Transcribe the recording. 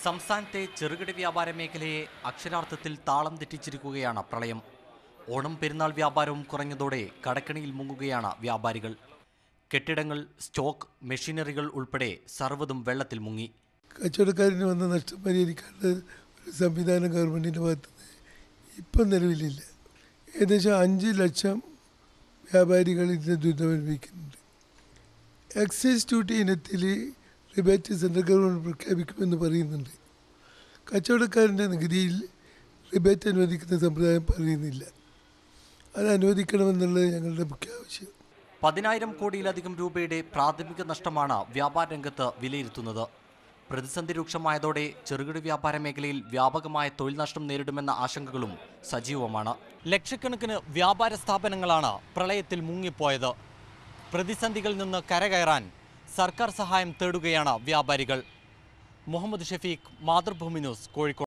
സംസ്ഥാനത്തെ ചെറുകിട വ്യാപാര മേഖലയെ അക്ഷരാർത്ഥത്തിൽ താളം തെറ്റിച്ചിരിക്കുകയാണ് പ്രളയം ഓണം പെരുന്നാൾ വ്യാപാരവും കുറഞ്ഞതോടെ കടക്കണിയിൽ മുങ്ങുകയാണ് വ്യാപാരികൾ കെട്ടിടങ്ങൾ സ്റ്റോക്ക് മെഷീനറികൾ ഉൾപ്പെടെ സർവ്വതും വെള്ളത്തിൽ മുങ്ങി കച്ചവടക്കാരന് വന്ന നഷ്ടം പരിഹരിക്കാനുള്ള ഒരു സംവിധാനം ഗവൺമെൻറ്റിൻ്റെ ഭാഗത്ത് നിന്ന് ഇപ്പം നിലവിലില്ല ഏകദേശം അഞ്ച് ലക്ഷം വ്യാപാരികൾ ഇതിന് ദുരിതം അനുഭവിക്കുന്നുണ്ട് എക്സൈസ് ഡ്യൂട്ടി ഇനത്തിൽ റിബേറ്റ് സെൻട്രൽ ഗവൺമെൻറ് പ്രഖ്യാപിക്കുമെന്ന് പറയുന്നുണ്ട് കച്ചവടക്കാരൻ്റെ നികുതിയിൽ റിബേറ്റ് അനുവദിക്കുന്ന സമ്പ്രദായം പറയുന്നില്ല അത് അനുവദിക്കണമെന്നുള്ളത് ഞങ്ങളുടെ മുഖ്യ ആവശ്യം പതിനായിരം കോടിയിലധികം രൂപയുടെ പ്രാഥമിക നഷ്ടമാണ് വ്യാപാര രംഗത്ത് വിലയിരുത്തുന്നത് പ്രതിസന്ധി രൂക്ഷമായതോടെ ചെറുകിട വ്യാപാര മേഖലയിൽ വ്യാപകമായ തൊഴിൽ നഷ്ടം നേരിടുമെന്ന ആശങ്കകളും സജീവമാണ് ലക്ഷക്കണക്കിന് വ്യാപാര സ്ഥാപനങ്ങളാണ് പ്രളയത്തിൽ മുങ്ങിപ്പോയത് പ്രതിസന്ധികളിൽ നിന്ന് കരകയറാൻ സർക്കാർ സഹായം തേടുകയാണ് വ്യാപാരികൾ മുഹമ്മദ് ഷഫീഖ് മാതൃഭൂമി ന്യൂസ് കോഴിക്കോട്